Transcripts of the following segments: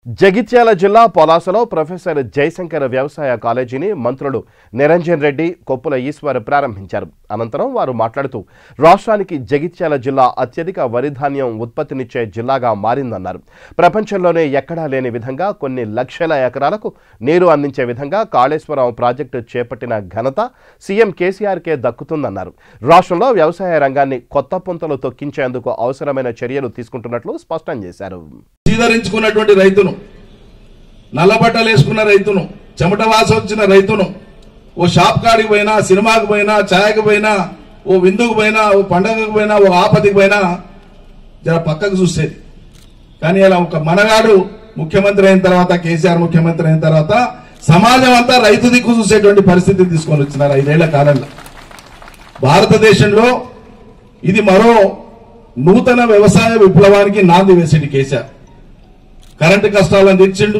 జగిత్యాల జిల్లా పొలాసలో ప్రొఫెసర్ జయశంకర్ వ్యవసాయ కాలేజీని మంత్రులు నిరంజన్ రెడ్డి కొప్పుల ఈశ్వర్ ప్రారంభించారు అనంతరం వారు మాట్లాడుతూ రాష్ట్రానికి జగిత్యాల జిల్లా అత్యధిక వరి ధాన్యం ఉత్పత్తినిచ్చే జిల్లాగా మారిందన్నారు ప్రపంచంలోనే ఎక్కడా లేని విధంగా కొన్ని లక్షల ఎకరాలకు నీరు అందించే విధంగా కాళేశ్వరం ప్రాజెక్టు చేపట్టిన ఘనత సీఎం కేసీఆర్కే దక్కుతుందన్నారు రాష్ట్రంలో వ్యవసాయ రంగాన్ని కొత్త పుంతలు తొక్కించేందుకు అవసరమైన చర్యలు తీసుకుంటున్నట్లు స్పష్టం చేశారు సీదరించుకున్నటువంటి రైతును నల్లబట్టలు వేసుకున్న రైతును చెమట వాస వచ్చిన రైతును ఓ షాప్ కాడికి పోయినా సినిమాకి పోయినా ఛాయకి పోయినా ఓ విందుకు పోయినా ఓ పండగకు పోయినా ఓ ఆపదికి పోయినా జర పక్కకు చూసేది కానీ ఇలా ఒక మనగాడు ముఖ్యమంత్రి అయిన తర్వాత కేసీఆర్ ముఖ్యమంత్రి అయిన తర్వాత సమాజం అంతా రైతు దిక్కు చూసేటువంటి పరిస్థితి తీసుకొని వచ్చినారు ఐదేళ్ల కాలంలో భారతదేశంలో ఇది మరో నూతన వ్యవసాయ విప్లవానికి నాంది వేసింది కేసీఆర్ కరెంటు కష్టాలను తీర్చిండు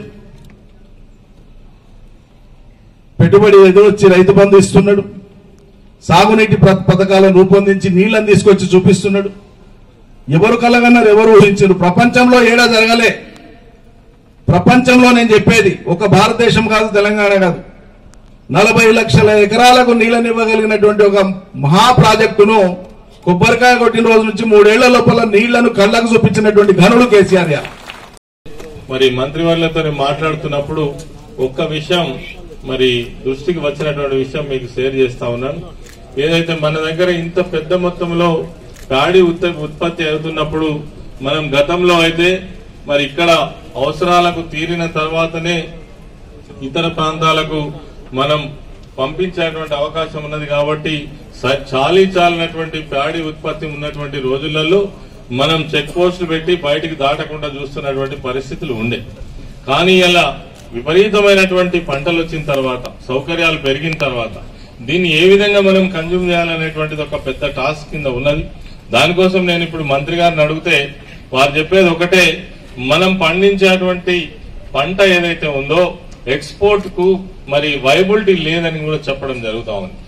పెట్టుబడి ఎదురొచ్చి రైతు బంధు ఇస్తున్నాడు సాగునీటి ప్ర- పథకాలను రూపొందించి నీళ్లను తీసుకొచ్చి చూపిస్తున్నాడు ఎవరు కలగన్నారు ఎవరు ఊహించారు ప్రపంచంలో ఏడా జరగలే ప్రపంచంలో నేను చెప్పేది ఒక భారతదేశం కాదు తెలంగాణ కాదు నలభై లక్షల ఎకరాలకు నీళ్ళని ఇవ్వగలిగినటువంటి ఒక మహా ప్రాజెక్టును కొబ్బరికాయ కొట్టిన రోజు నుంచి మూడేళ్ల లోపల నీళ్లను కళ్ళకు చూపించినటువంటి ఘనుడు కేసీఆర్ గారు మరి మంత్రివర్లతో మాట్లాడుతున్నప్పుడు ఒక్క విషయం మరి దృష్టికి వచ్చినటువంటి విషయం మీకు షేర్ చేస్తా ఉన్నాను ఏదైతే మన దగ్గర ఇంత పెద్ద మొత్తంలో ప్యాడీ ఉత్త- ఉత్పత్తి అవుతున్నప్పుడు మనం గతంలో అయితే మరి ఇక్కడ అవసరాలకు తీరిన తర్వాతనే ఇతర ప్రాంతాలకు మనం పంపించేటువంటి అవకాశం ఉన్నది కాబట్టి స- చాలీ చాలినటువంటి ప్యాడీ ఉత్పత్తి ఉన్నటువంటి రోజులలో మనం చెక్ పోస్టులు పెట్టి బయటికి దాటకుండా చూస్తున్నటువంటి పరిస్థితులు ఉండే కానీ ఇలా విపరీతమైనటువంటి పంటలు వచ్చిన తర్వాత సౌకర్యాలు పెరిగిన తర్వాత దీన్ని ఏ విధంగా మనం కన్జ్యూమ్ చేయాలనేటువంటిది ఒక పెద్ద టాస్క్ కింద ఉన్నది దానికోసం నేను ఇప్పుడు మంత్రి గారిని అడిగితే వారు చెప్పేది ఒకటే మనం పండించేటువంటి పంట ఏదైతే ఉందో ఎక్స్పోర్ట్ కు మరి వైబిలిటీ లేదని కూడా చెప్పడం జరుగుతా ఉంది